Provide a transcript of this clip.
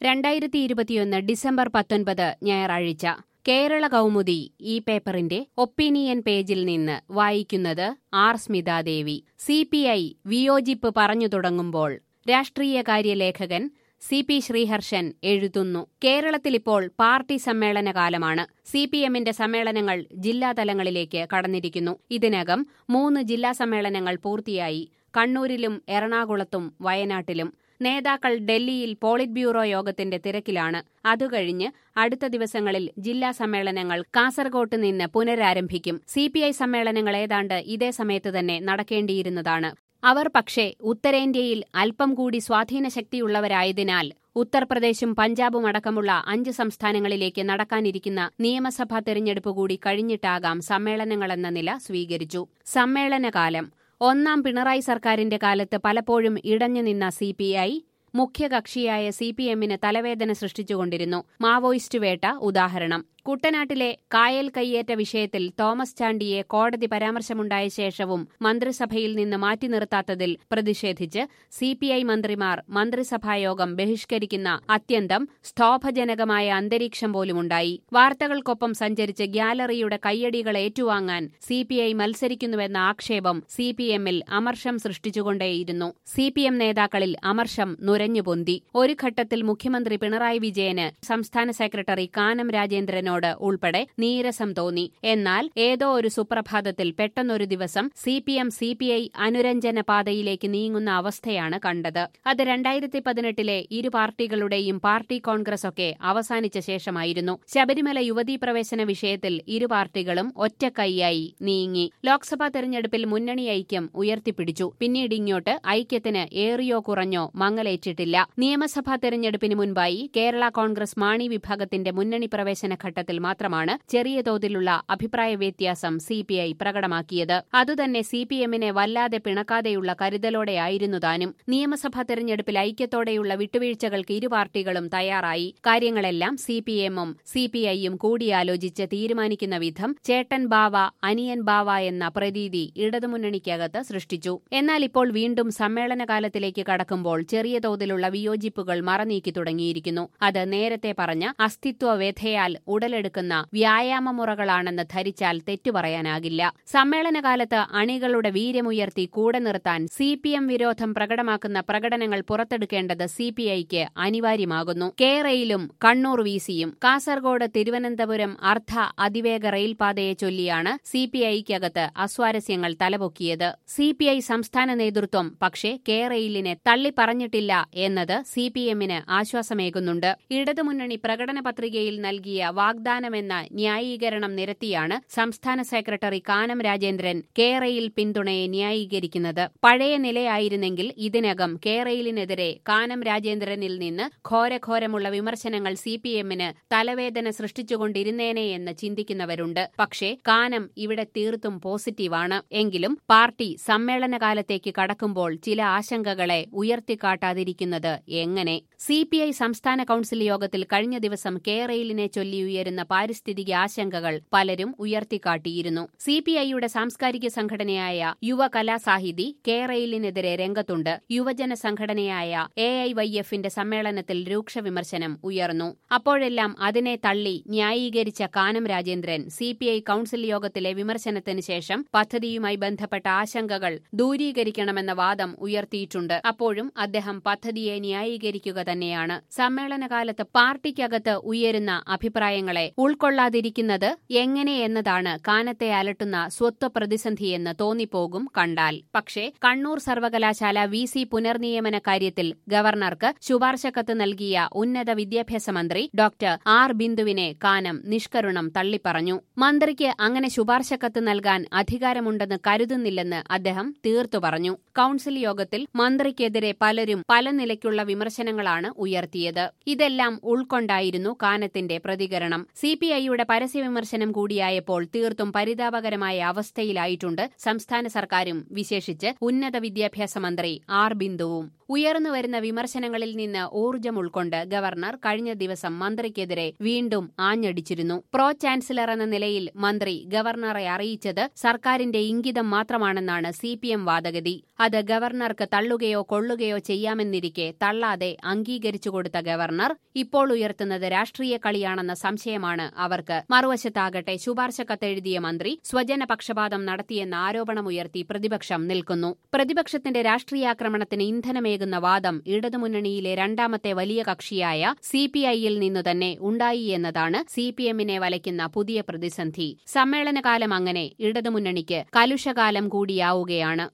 രണ്ടായിരത്തി ഇരുപത്തിയൊന്ന് ഡിസംബർ പത്തൊൻപത് ഞായറാഴ്ച കേരള കൗമുദി ഈ പേപ്പറിന്റെ ഒപ്പീനിയൻ പേജിൽ നിന്ന് വായിക്കുന്നത് R Smithadevi C P I വിയോജിപ്പ് പറഞ്ഞു തുടങ്ങുമ്പോൾ രാഷ്ട്രീയകാര്യ ലേഖകൻ സി പി ശ്രീഹർഷൻ എഴുതുന്നു കേരളത്തിലിപ്പോൾ പാർട്ടി സമ്മേളന കാലമാണ് സി പി എമ്മിന്റെ സമ്മേളനങ്ങൾ ജില്ലാതലങ്ങളിലേക്ക് കടന്നിരിക്കുന്നു ഇതിനകം മൂന്ന് ജില്ലാ സമ്മേളനങ്ങൾ പൂർത്തിയായി കണ്ണൂരിലും എറണാകുളത്തും വയനാട്ടിലും നേതാക്കൾ ഡൽഹിയിൽ പോളിറ്റ് ബ്യൂറോ യോഗത്തിന്റെ തിരക്കിലാണ് അതുകഴിഞ്ഞ് അടുത്ത ദിവസങ്ങളിൽ ജില്ലാ സമ്മേളനങ്ങൾ കാസർകോട്ട് നിന്ന് പുനരാരംഭിക്കും സിപിഐ സമ്മേളനങ്ങൾ ഏതാണ്ട് ഇതേ സമയത്ത് തന്നെ നടക്കേണ്ടിയിരുന്നതാണ് അവർ പക്ഷേ ഉത്തരേന്ത്യയിൽ അല്പം കൂടി സ്വാധീന ശക്തിയുള്ളവരായതിനാൽ ഉത്തർപ്രദേശും പഞ്ചാബും അടക്കമുള്ള അഞ്ച് സംസ്ഥാനങ്ങളിലേക്ക് നടക്കാനിരിക്കുന്ന നിയമസഭാ തെരഞ്ഞെടുപ്പ് കൂടി കഴിഞ്ഞിട്ടാകാം സമ്മേളനങ്ങളെന്ന നില സ്വീകരിച്ചു സമ്മേളനകാലം ഒന്നാം പിണറായി സർക്കാരിന്റെ കാലത്ത് പലപ്പോഴും ഇടഞ്ഞുനിന്ന സി പി ഐ മുഖ്യകക്ഷിയായ സി പി എമ്മിന് തലവേദന സൃഷ്ടിച്ചുകൊണ്ടിരുന്നു മാവോയിസ്റ്റ് വേട്ട ഉദാഹരണം കുട്ടനാട്ടിലെ കായൽ കയ്യേറ്റ വിഷയത്തിൽ തോമസ് ചാണ്ടിയെ കോടതി പരാമർശമുണ്ടായ ശേഷവും മന്ത്രിസഭയിൽ നിന്ന് മാറ്റി നിർത്താത്തതിൽ പ്രതിഷേധിച്ച് സിപിഐ മന്ത്രിമാർ മന്ത്രിസഭായോഗം ബഹിഷ്കരിക്കുന്ന അത്യന്തം സ്തോഭജനകമായ അന്തരീക്ഷം പോലുമുണ്ടായി വാർത്തകൾക്കൊപ്പം സഞ്ചരിച്ച് ഗ്യാലറിയുടെ കയ്യടികൾ ഏറ്റുവാങ്ങാൻ സിപിഐ മത്സരിക്കുന്നുവെന്ന ആക്ഷേപം സിപിഎമ്മിൽ അമർഷം സൃഷ്ടിച്ചുകൊണ്ടേയിരുന്നു സിപിഎം നേതാക്കളിൽ അമർഷം നുരഞ്ഞുപൊന്തി ഒരു ഘട്ടത്തിൽ മുഖ്യമന്ത്രി പിണറായി വിജയന് സംസ്ഥാന സെക്രട്ടറി കാനം രാജേന്ദ്രനോട് ഗവൺമെന്റിനോട് ഉൾപ്പെടെ നീരസം തോന്നി എന്നാൽ ഏതോ ഒരു സുപ്രഭാതത്തിൽ പെട്ടെന്നൊരു ദിവസം C P M C P I അനുരഞ്ജന പാതയിലേക്ക് നീങ്ങുന്ന അവസ്ഥയാണ് കണ്ടത് അത് രണ്ടായിരത്തി പതിനെട്ടിലെ ഇരു പാർട്ടികളുടെയും പാർട്ടി കോൺഗ്രസ് ഒക്കെ അവസാനിച്ച ശേഷമായിരുന്നു ശബരിമല യുവതീ പ്രവേശന വിഷയത്തിൽ ഇരു പാർട്ടികളും ഒറ്റക്കൈയായി നീങ്ങി ലോക്സഭാ തെരഞ്ഞെടുപ്പിൽ മുന്നണി ഐക്യം ഉയർത്തിപ്പിടിച്ചു പിന്നീട് ഇങ്ങോട്ട് ഐക്യത്തിന് ഏറിയോ കുറഞ്ഞോ മങ്ങലേറ്റിട്ടില്ല നിയമസഭാ തെരഞ്ഞെടുപ്പിന് മുൻപായി കേരള കോൺഗ്രസ് മാണി വിഭാഗത്തിന്റെ മുന്നണി പ്രവേശന ഘട്ടത്തിൽ മാത്രമാണ് ചെറിയ തോതിലുള്ള അഭിപ്രായ വ്യത്യാസം സി പി ഐ പ്രകടമാക്കിയത് അതുതന്നെ സി പി എമ്മിനെ വല്ലാതെ പിണക്കാതെയുള്ള കരുതലോടെയായിരുന്നു താനും നിയമസഭാ തെരഞ്ഞെടുപ്പിൽ ഐക്യത്തോടെയുള്ള വിട്ടുവീഴ്ചകൾക്ക് ഇരു പാർട്ടികളും തയ്യാറായി കാര്യങ്ങളെല്ലാം സി പി എമ്മും സി പി ഐയും കൂടിയാലോചിച്ച് തീരുമാനിക്കുന്ന വിധം ചേട്ടൻ ബാവ അനിയൻ ബാവ എന്ന പ്രതീതി ഇടതുമുന്നണിക്കകത്ത് സൃഷ്ടിച്ചു എന്നാൽ ഇപ്പോൾ വീണ്ടും സമ്മേളനകാലത്തിലേക്ക് കടക്കുമ്പോൾ ചെറിയ തോതിലുള്ള വിയോജിപ്പുകൾ മറനീക്കി തുടങ്ങിയിരിക്കുന്നു അത് നേരത്തെ പറഞ്ഞ അസ്തിത്വവേധയാൽ ഉടലെടുക്കുന്ന വ്യായാമമുറകളാണെന്ന് ധരിച്ചാൽ തെറ്റുപറയാനാകില്ല സമ്മേളനകാലത്ത് അണികളുടെ വീര്യമുയർത്തി കൂടെ നിർത്താൻ സി പി എം വിരോധം പ്രകടമാക്കുന്ന പ്രകടനങ്ങൾ പുറത്തെടുക്കേണ്ടത് സി പി ഐക്ക് അനിവാര്യമാകുന്നു കേരയിലും കണ്ണൂർ വിസിയും കാസർഗോഡ് തിരുവനന്തപുരം അർദ്ധ അതിവേഗ റെയിൽപാതയെ ചൊല്ലിയാണ് സി പി ഐക്കകത്ത് അസ്വാരസ്യങ്ങൾ തലപൊക്കിയത് സി പി ഐ സംസ്ഥാന നേതൃത്വം പക്ഷേ കേരയിലിനെ തള്ളിപ്പറഞ്ഞിട്ടില്ല എന്നത് സി പി എമ്മിന് ആശ്വാസമേകുന്നുണ്ട് ഇടതുമുന്നണി പ്രകടന പത്രികയിൽ നൽകിയ വാഗ്ദാനമെന്ന ന്യായീകരണം നിരത്തിയാണ് സംസ്ഥാന സെക്രട്ടറി കാനം രാജേന്ദ്രൻ കേരയിൽ പിന്തുണയെ ന്യായീകരിക്കുന്നത് പഴയ നിലയായിരുന്നെങ്കിൽ ഇതിനകം കേരയിലിനെതിരെ കാനം രാജേന്ദ്രനിൽ നിന്ന് ഘോരഘോരമുള്ള വിമർശനങ്ങൾ സി പി എമ്മിന് തലവേദന സൃഷ്ടിച്ചുകൊണ്ടിരുന്നേനെ എന്ന് ചിന്തിക്കുന്നവരുണ്ട് പക്ഷേ കാനം ഇവിടെ തീർത്തും പോസിറ്റീവാണ് എങ്കിലും പാർട്ടി സമ്മേളനകാലത്തേക്ക് കടക്കുമ്പോൾ ചില ആശങ്കകളെ ഉയർത്തിക്കാട്ടാതിരിക്കുന്നത് എങ്ങനെ സി പി ഐ സംസ്ഥാന കൌൺസിൽ യോഗത്തിൽ കഴിഞ്ഞ ദിവസം കേരയിലിനെ ചൊല്ലി ഉയരുന്ന പാരിസ്ഥിതിക ആശങ്കകൾ പലരും ഉയർത്തിക്കാട്ടിയിരുന്നു സി പി ഐയുടെ സാംസ്കാരിക സംഘടനയായ യുവ കലാസാഹിതി കേരയിലിനെതിരെ രംഗത്തുണ്ട് യുവജന സംഘടനയായ എ ഐ വൈ എഫിന്റെ സമ്മേളനത്തിൽ രൂക്ഷ വിമർശനം ഉയർന്നു അപ്പോഴെല്ലാം അതിനെ തള്ളി ന്യായീകരിച്ച Kanam Rajendran C P I council യോഗത്തിലെ വിമർശനത്തിന് ശേഷം പദ്ധതിയുമായി ബന്ധപ്പെട്ട ആശങ്കകൾ ദൂരീകരിക്കണമെന്ന വാദം ഉയർത്തിയിട്ടുണ്ട് അപ്പോഴും അദ്ദേഹം പദ്ധതിയെ ന്യായീകരിക്കുക തന്നെയാണ് സമ്മേളനകാലത്ത് പാർട്ടിക്കകത്ത് ഉയരുന്ന അഭിപ്രായങ്ങളെ ഉൾക്കൊള്ളാതിരിക്കുന്നത് എങ്ങനെയെന്നതാണ് കാനത്തെ അലട്ടുന്ന സ്വത്വ പ്രതിസന്ധിയെന്ന് തോന്നിപ്പോകും കണ്ടാൽ പക്ഷേ കണ്ണൂർ സർവകലാശാല വി സി പുനർനിയമന കാര്യത്തിൽ ഗവർണർക്ക് ശുപാർശ കത്ത് നൽകിയ ഉന്നത വിദ്യാഭ്യാസ മന്ത്രി ഡോക്ടർ ആർ ബിന്ദുവിനെ കാനം നിഷ്കരുണം തള്ളിപ്പറഞ്ഞു മന്ത്രിക്ക് അങ്ങനെ ശുപാർശ കത്ത് നൽകാൻ അധികാരമുണ്ടെന്ന് കരുതുന്നില്ലെന്ന് അദ്ദേഹം തീർത്തു പറഞ്ഞു കൌൺസിൽ യോഗത്തിൽ മന്ത്രിക്കെതിരെ പലരും പല നിലയ്ക്കുള്ള വിമർശനങ്ങളാണ് ഉയർത്തിയത് ഇതെല്ലാം ഉൾക്കൊണ്ടായിരുന്നു കാനത്തിന്റെ പ്രതികരണം സി പി ഐയുടെ പരസ്യ വിമർശനം കൂടിയായപ്പോൾ തീർത്തും പരിതാപകരമായ അവസ്ഥയിലായിട്ടുണ്ട് സംസ്ഥാന സർക്കാരും വിശേഷിച്ച് ഉന്നത വിദ്യാഭ്യാസ മന്ത്രി ആർ ബിന്ദുവും ഉയർന്നുവരുന്ന വിമർശനങ്ങളിൽ നിന്ന് ഊർജ്ജം ഉൾക്കൊണ്ട് ഗവർണർ കഴിഞ്ഞ ദിവസം മന്ത്രിക്കെതിരെ വീണ്ടും ആഞ്ഞടിച്ചിരുന്നു പ്രോ ചാൻസലർ എന്ന നിലയിൽ മന്ത്രി ഗവർണറെ അറിയിച്ചത് സർക്കാരിന്റെ ഇംഗിതം മാത്രമാണെന്നാണ് സി പി എം വാദഗതി അത് ഗവർണർക്ക് തള്ളുകയോ കൊള്ളുകയോ ചെയ്യാമെന്നിരിക്കും ആവശ്യമായിരിക്കെ തള്ളാതെ അംഗീകരിച്ചു കൊടുത്ത ഗവർണർ ഇപ്പോൾ ഉയർത്തുന്നത് രാഷ്ട്രീയ കളിയാണെന്ന സംശയമാണ് അവർക്ക് മറുവശത്താകട്ടെ ശുപാർശ കത്തെഴുതിയ മന്ത്രി സ്വജന പക്ഷപാതം നടത്തിയെന്ന ആരോപണമുയർത്തി പ്രതിപക്ഷം നിൽക്കുന്നു പ്രതിപക്ഷത്തിന്റെ രാഷ്ട്രീയാക്രമണത്തിന് ഇന്ധനമേകുന്ന വാദം ഇടതുമുന്നണിയിലെ രണ്ടാമത്തെ വലിയ കക്ഷിയായ സിപിഐയിൽ നിന്നു തന്നെ ഉണ്ടായി എന്നതാണ് സിപിഎമ്മിനെ വലയ്ക്കുന്ന പുതിയ പ്രതിസന്ധി സമ്മേളനകാലം അങ്ങനെ ഇടതുമുന്നണിക്ക് കലുഷകാലം കൂടിയാവുകയാണ്